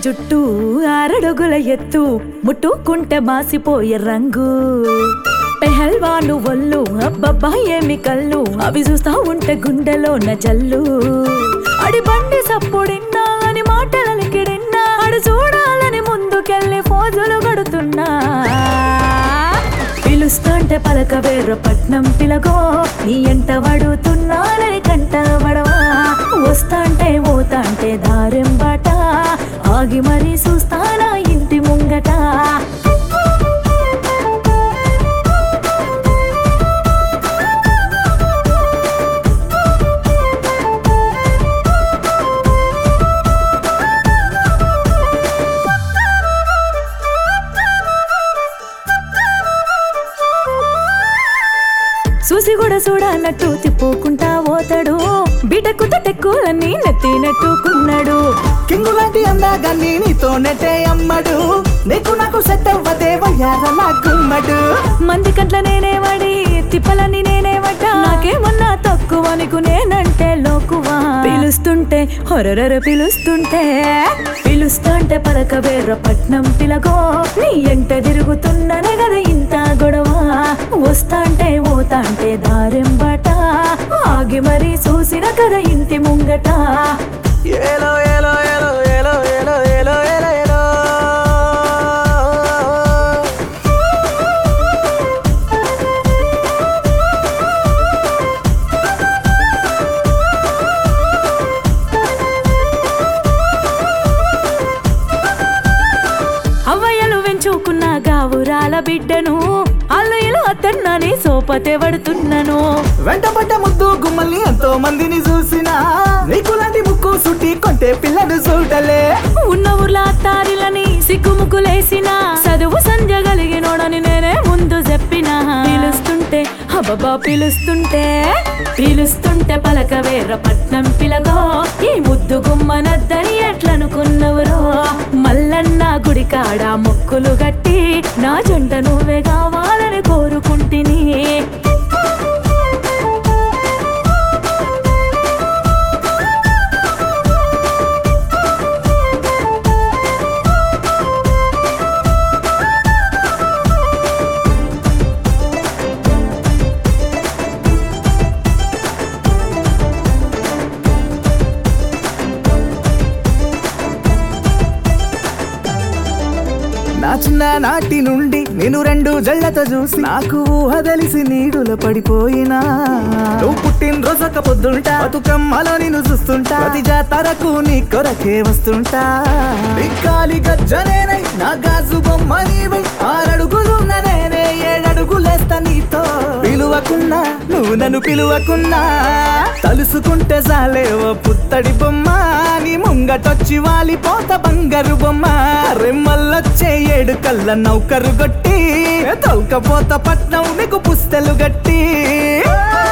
జుట్టు ఆరడుగుల ఎత్తు ముట్టుకుంటే మాసిపోయే రంగు పెహల్వాను ఒళ్ళు అబ్బబ్బా ఏమి కళ్ళు అవి చూస్తా ఉంటే గుండెలో జల్లు అడి బండి సప్పుడిన్నా అని మాటలకిడిన్నా అడు చూడాలని ముందుకెళ్ళి ఫోజులు గడుతున్నా పిలుస్తుంటే పలక వేర్ర పట్నం పిలగో నీ ఎంట వడుతున్నానని కంట వడవా వస్తాంటే పోతాంటే దారెం బాట ఆగి మరీ చూస్తానా ఇంటి ముంగట చూసి కూడా చూడన్నట్టు తిప్పుకుంటా పోతాడు బిటకు తెక్కులన్నీ నెత్తినట్టుకున్నాడు కింగు లాంటి అందాగాన్ని నీతో నెట్టే అమ్మడు నీకు నాకు సెట్ అవ్వదే వయ్యార నా గుమ్మడు మంది కంట్ల నేనే వాడి తిప్పలని నేనే వడ్డ నాకేమన్నా తక్కువ నీకు నేనంటే లోకువా పిలుస్తుంటే హొరరర పిలుస్తుంటే పిలుస్తుంటే పలక వేర్ర పట్నం పిలగో నీ ఎంట తిరుగుతున్ననే కదా ఇంత గొడవ వస్తాంటే పోతాంటే దారెం బాట ఆగి మరీ చూసిన కదా ఇంటి ముంగట ఏలో ఏలో ఏలో ఏలో ఏలో ఏలో ఏలో ఏలో అవ్వయ్యలు వెంచుకున్న గావురాల బిడ్డను అల్లయ్యలు అతన్నని సోపతే పడుతున్నాను వెంటబడ్డ ముద్దు గుమ్మల్ని ఎంతో మందిని చూసినా నీకు లాంటి ముక్కు సుట్టి కొంటే పిల్లను చూడలే ఉన్న ఊర్ల తారిలని సిగ్గుముగ్గులేసిన చదువు సంజగలిగినోడని నేనే ముందు చెప్పిన పిలుస్తుంటే అబ్బబ్బా పిలుస్తుంటే పిలుస్తుంటే పలక వేర్ర పట్నం పిలగో ఈ ముద్దు గుమ్మనద్దని ఎట్లనుకున్నవరో మల్లన్న గుడి కాడ మొక్కులు గట్టి నా జంట నువ్వే కావాలని కోరుకుంటిని నా చిన్న నాటి నుండి నేను రెండు జళ్ళతో చూసి నాకు ఊహ తెలిసి నీడుల పడిపోయినా నువ్వు పుట్టినరోజొక పొద్దుంటా బతుకమ్మలో నేను చూస్తుంటా ప్రతి జాతరకు నీ కొరకే వస్తుంటా నీ కాలి గజ్జనేనై నా గాజు బొమ్మ నీవై ఆరడుగులున్న నేనే ఏడడుగులేస్తా నీతో పిలువకున్నా నువ్వు నన్ను పిలువకున్నా తలుసుకుంటే చాలేవో పుత్తడి బొమ్మ నీ ముంగటొచ్చి వాలిపోత బంగారు బొమ్మ రెమ్మల్లొచ్చే ఏడు కళ్ళ నౌకరు గట్టి తొలకపోత పట్నం నీకు పుస్తలు గట్టి